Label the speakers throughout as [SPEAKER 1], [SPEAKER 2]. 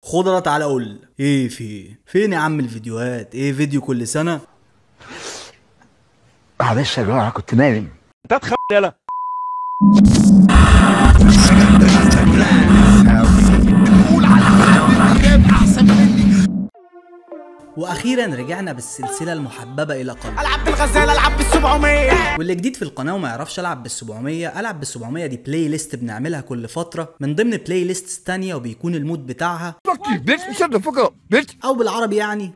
[SPEAKER 1] خضرة تعالى قول ايه في فين يا عم الفيديوهات ايه فيديو كل سنة
[SPEAKER 2] معلش يا جماعه كنت نايم
[SPEAKER 3] انت تخ يلا
[SPEAKER 1] واخيرا رجعنا بالسلسلة المحببة الى قلبي
[SPEAKER 4] العب بالغزاله العب بال 700
[SPEAKER 1] واللي جديد في القناه وما يعرفش العب بال 700 العب بال 700 دي بلاي ليست بنعملها كل فتره من ضمن بلاي ليست تانية وبيكون المود بتاعها
[SPEAKER 2] فك يو بيتش شut the fuck up bitch
[SPEAKER 1] او بالعربي يعني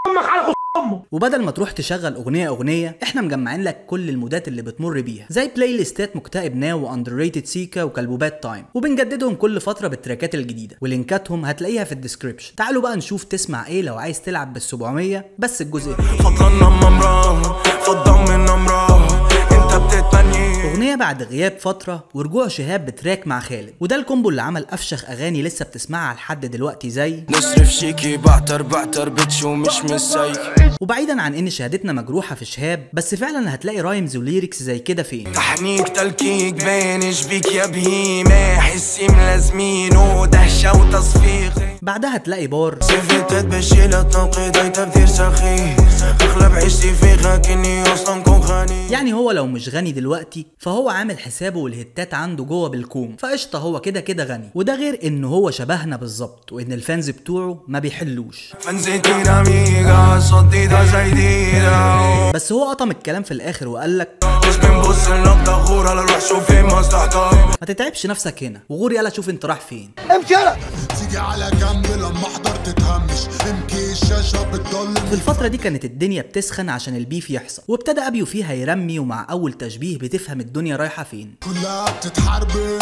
[SPEAKER 1] وبدل ما تروح تشغل اغنيه اغنيه احنا مجمعين لك كل المودات اللي بتمر بيها زي بلاي ليستات مكتئب ناو واندر ريتد سيكا وكلبوبات تايم وبنجددهم كل فتره بالتراكات الجديده ولينكاتهم هتلاقيها في الديسكريبشن تعالوا بقى نشوف تسمع ايه لو عايز تلعب بال 700 بس الجزء التاني
[SPEAKER 4] فضلنا ممرة فضل من نمرة انت بتتمني
[SPEAKER 1] اغنيه بعد غياب فتره ورجوع شهاب بتراك مع خالد وده الكومبو اللي عمل افشخ اغاني لسه بتسمعها لحد دلوقتي زي
[SPEAKER 4] نصرف شيكي بعتر بعتر بيتش ومش مسايك
[SPEAKER 1] وبعيدا عن ان شهادتنا مجروحه في شهاب بس فعلا هتلاقي رايمز وليركس زي كده فين
[SPEAKER 4] تحنيك تلكيك بينش بيك يا بهيمة حسي ملازمين ودهشة وتصفيق
[SPEAKER 1] بعدها تلاقي بار
[SPEAKER 4] سيفتت بشيلة تنقيد اي تبذير سخي اغلب عشتي فيها كني اصلا كون غني
[SPEAKER 1] يعني هو لو مش غني دلوقتي فهو عامل حسابه والهتات عنده جوه بالكوم فقشطه هو كده كده غني وده غير ان هو شبهنا بالظبط وان الفانز بتوعه ما بيحلوش
[SPEAKER 4] فنزتين اميغا صديدة زايديدة
[SPEAKER 1] بس هو قطم الكلام في الاخر وقال لك
[SPEAKER 4] مش بنبص لنقطة غور على الروح شوف فين مصلحتك
[SPEAKER 1] ما تتعبش نفسك هنا وغور يلا شوف انت رايح فين
[SPEAKER 5] تيجي على جنب لما احضر تتهمش امكي الشاشة بتضل
[SPEAKER 1] في الفترة دي كانت الدنيا بتسخن عشان البيف يحصل وابتدى ابيو فيها يرمي ومع اول تشبيه بتفهم الدنيا رايحة فين
[SPEAKER 5] كلها بتتحربن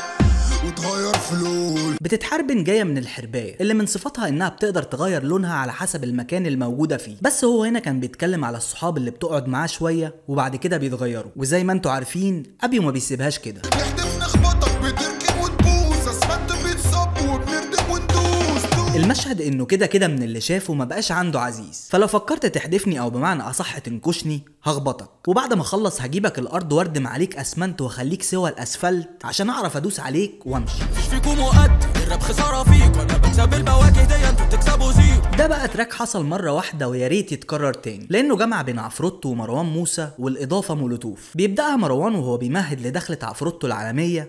[SPEAKER 5] وتغير فلول
[SPEAKER 1] بتتحربن جاية من الحرباية اللي من صفاتها انها بتقدر تغير لونها على حسب المكان الموجودة فيه بس هو هنا كان بيتكلم على الصحاب اللي بتقعد معاه شوية وبعد كده بيتغيروا وزي ما انتوا عارفين ابيو ما بيسيبهاش كده
[SPEAKER 5] نحدف نخبطك بتركب وتبوس اسمنت بيتصب وبنردم وندوس دوس.
[SPEAKER 1] المشهد انه كده كده من اللي شافه ما بقاش عنده عزيز فلو فكرت تحدفني او بمعنى اصح تنكشني هخبطك وبعد ما اخلص هجيبك الارض واردم عليك اسمنت واخليك سوى الاسفلت عشان اعرف ادوس عليك وامشي
[SPEAKER 6] مش فيكم مؤدي الراب خسارة فيك وانا بكسب البواكي دي انتوا بتكسبوا زيرو
[SPEAKER 1] ده بقى تراك حصل مرة واحدة ويا ريت يتكرر تاني لأنه جمع بين عفروتو ومروان موسى والإضافة مولوتوف بيبدأها مروان وهو بيمهد لدخلة عفروتو العالمية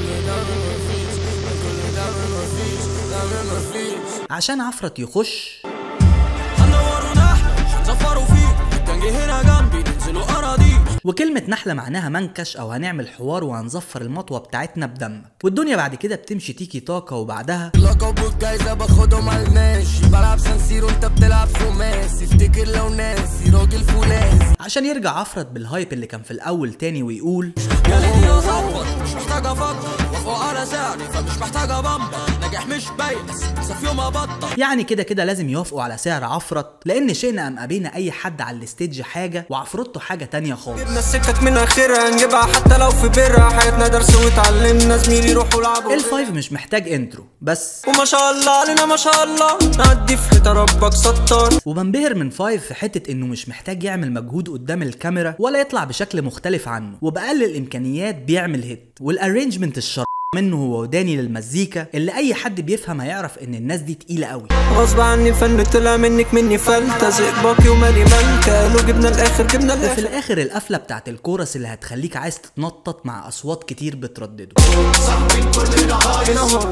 [SPEAKER 1] عشان عفرت يخش
[SPEAKER 6] هندوروا نحلة هنزفروا فيك الجنج هنا جنبي ننزلوا اراضي
[SPEAKER 1] وكلمة نحلة معناها منكش أو هنعمل حوار وهنزفر المطوة بتاعتنا بدمك والدنيا بعد كده بتمشي تيكي تاكا وبعدها
[SPEAKER 6] لقب والجايزة باخدهم على الماشي بلعب سانسيرو انت بتلعب خماسي افتكر لو ناسي راجل فولاذي
[SPEAKER 1] عشان يرجع عفرت بالهايب اللي كان في الأول تاني ويقول
[SPEAKER 6] يا ليلي اظبط مش محتاج افكر وافق على سعري فمش محتاج ابمبر ناجح مش باين بس في يوم ابطل
[SPEAKER 1] يعني كده كده لازم يوافقوا على سعر عفرت لأن شئنا أم أبينا أي حد على الستيج حاجة وعفرته حاجة تانية خالص
[SPEAKER 6] جبنا السكك من اخرها نجيبها حتى لو في برها حياتنا درس وتعلمنا زميلي روحوا لعبوا
[SPEAKER 1] الفايف مش محتاج انترو بس
[SPEAKER 6] وما شاء الله علينا ما شاء الله نعدي في حيطة ربك ستار
[SPEAKER 1] وبنبهر من فايف في حتة انه مش محتاج يعمل مجهود قدام الكاميرا ولا يطلع بشكل مختلف عنه وبأقل الامكانيات بيعمل هيت والارينجمنت الشر منه هو وداني للمزيكا اللي اي حد بيفهم هيعرف ان الناس دي تقيلة قوي
[SPEAKER 6] غصب عني الفن طلع منك مني فلتة زق باقي ومالي ملكة لو جبنا الاخر جبنا
[SPEAKER 1] وفي
[SPEAKER 6] الاخر
[SPEAKER 1] الاخر القفلة بتاعت الكورس اللي هتخليك عايز تتنطط مع اصوات كتير بتردده
[SPEAKER 6] هنا هون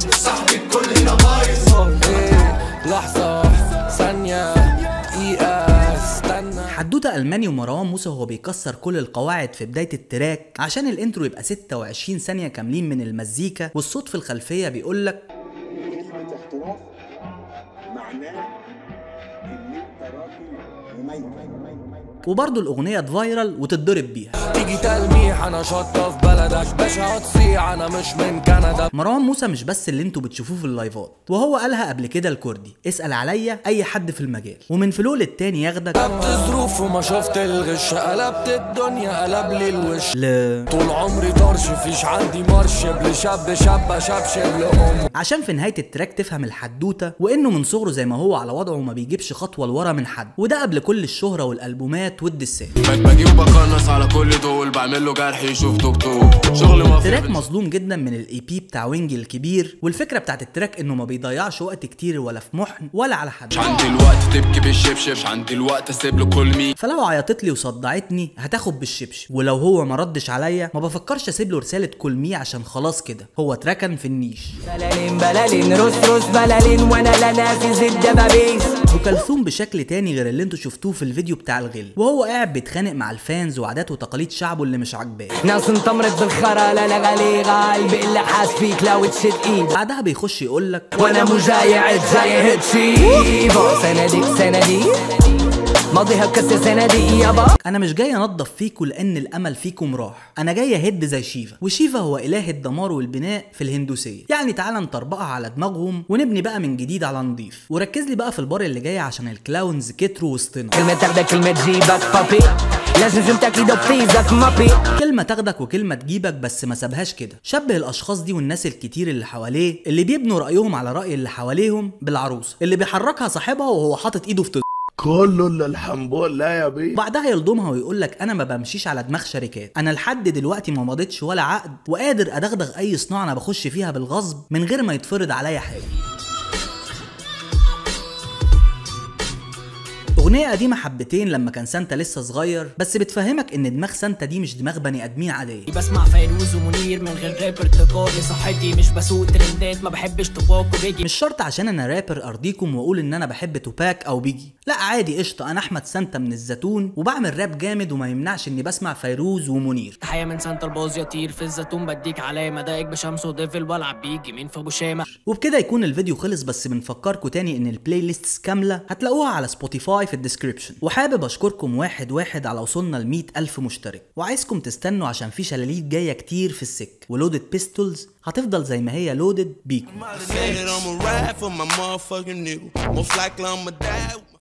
[SPEAKER 6] إيه، لحظة ثانية دقيقة استنى
[SPEAKER 1] حدوته الماني ومروان موسى وهو بيكسر كل القواعد في بدايه التراك عشان الانترو يبقى 26 ثانيه كاملين من المزيكا والصوت في الخلفيه بيقول لك
[SPEAKER 7] كلمة احتراف معناه ان انت راجل مميز
[SPEAKER 1] وبرضه الاغنيه تفايرل وتتضرب بيها
[SPEAKER 6] تيجي تلميح انا شطة في بلدك باشا هتصيع انا مش من كندا
[SPEAKER 1] مروان موسى مش بس اللي انتوا بتشوفوه في اللايفات وهو قالها قبل كده الكردي اسال عليا اي حد في المجال ومن فلو للتاني ياخدك
[SPEAKER 6] قلبت ظروف وما شفت الغش قلبت الدنيا قلب لي الوش
[SPEAKER 1] ل...
[SPEAKER 6] طول عمري طرش فيش عندي مرش بل شاب شاب شبشب لأم
[SPEAKER 1] عشان في نهايه التراك تفهم الحدوته وانه من صغره زي ما هو على وضعه ما بيجيبش خطوه لورا من حد وده قبل كل الشهره والالبومات والدسات
[SPEAKER 3] بجيب بقنص على كل دول بعمل له جرح يشوف دكتور شغل ما
[SPEAKER 1] تراك مظلوم جدا من الاي بي بتاع وينج الكبير والفكره بتاعت التراك انه ما بيضيعش وقت كتير ولا في محن ولا على حد
[SPEAKER 3] مش عندي الوقت تبكي بالشبشب مش عندي الوقت اسيب له كل مين
[SPEAKER 1] فلو عيطت لي وصدعتني هتاخد بالشبشب ولو هو ما ردش عليا ما بفكرش اسيب له رساله كل مي عشان خلاص كده هو اتركن في النيش
[SPEAKER 8] بلالين بلالين روس روس بلالين وانا لا نافذ الدبابيس
[SPEAKER 1] وكلثوم بشكل تاني غير اللي انتوا شفتوه في الفيديو بتاع الغل وهو قاعد بيتخانق مع الفانز وعادات وتقاليد شعبه اللي مش عاجباه
[SPEAKER 8] ناس انطمرت بالخرا لا لا غالي قلبي اللي حاس فيك لو تشد ايد
[SPEAKER 1] بعدها بيخش يقول لك
[SPEAKER 8] وانا مجايع جاي هيد شيبو سندي سندي ماضيها بكسر سندي يابا
[SPEAKER 1] انا مش جاي انضف فيكوا لان الامل فيكم راح انا جاي اهد زي شيفا وشيفا هو اله الدمار والبناء في الهندوسيه يعني تعالى نطربقها على دماغهم ونبني بقى من جديد على نضيف وركز لي بقى في البار اللي جاي عشان الكلاونز كتروا وسطنا
[SPEAKER 8] كلمة تاخدك كلمة تجيبك بابي لازم جمتك ايده بتيزك مابي
[SPEAKER 1] كلمة تاخدك وكلمة تجيبك بس ما سابهاش كده شبه الأشخاص دي والناس الكتير اللي حواليه اللي بيبنوا رأيهم على رأي اللي حواليهم بالعروسة اللي بيحركها صاحبها وهو حاطط إيده في تد...
[SPEAKER 9] كله الا الحمد لله يا بيه
[SPEAKER 1] وبعدها يلضمها ويقول لك انا ما بمشيش على دماغ شركات انا لحد دلوقتي ما مضيتش ولا عقد وقادر ادغدغ اي صناعه انا بخش فيها بالغصب من غير ما يتفرض عليا حاجه أغنية قديمة حبتين لما كان سانتا لسه صغير بس بتفهمك إن دماغ سانتا دي مش دماغ بني آدمين عادية
[SPEAKER 10] بسمع فيروز ومنير من غير رابر تقاري صحتي مش بسوق ترندات ما بحبش تباك وبيجي
[SPEAKER 1] مش شرط عشان انا رابر ارضيكم واقول ان انا بحب توباك او بيجي لا عادي قشطه انا احمد سانتا من الزيتون وبعمل راب جامد وما يمنعش اني بسمع فيروز ومنير
[SPEAKER 10] تحية من سانتا الباز يطير في الزيتون بديك علامة دايق بشمس وديفل والعب بيجي مين في ابو شامة
[SPEAKER 1] وبكده يكون الفيديو خلص بس بنفكركم تاني ان البلاي ليست كامله هتلاقوها على سبوتيفاي في الديسكريبشن وحابب اشكركم واحد واحد على وصلنا ل ألف مشترك وعايزكم تستنوا عشان في شلاليت جايه كتير في السك ولودد بيستولز هتفضل زي ما هي لودد بيكم
[SPEAKER 11] Said it, I'ma ride for my motherfucking nigga. Most likely I'ma die.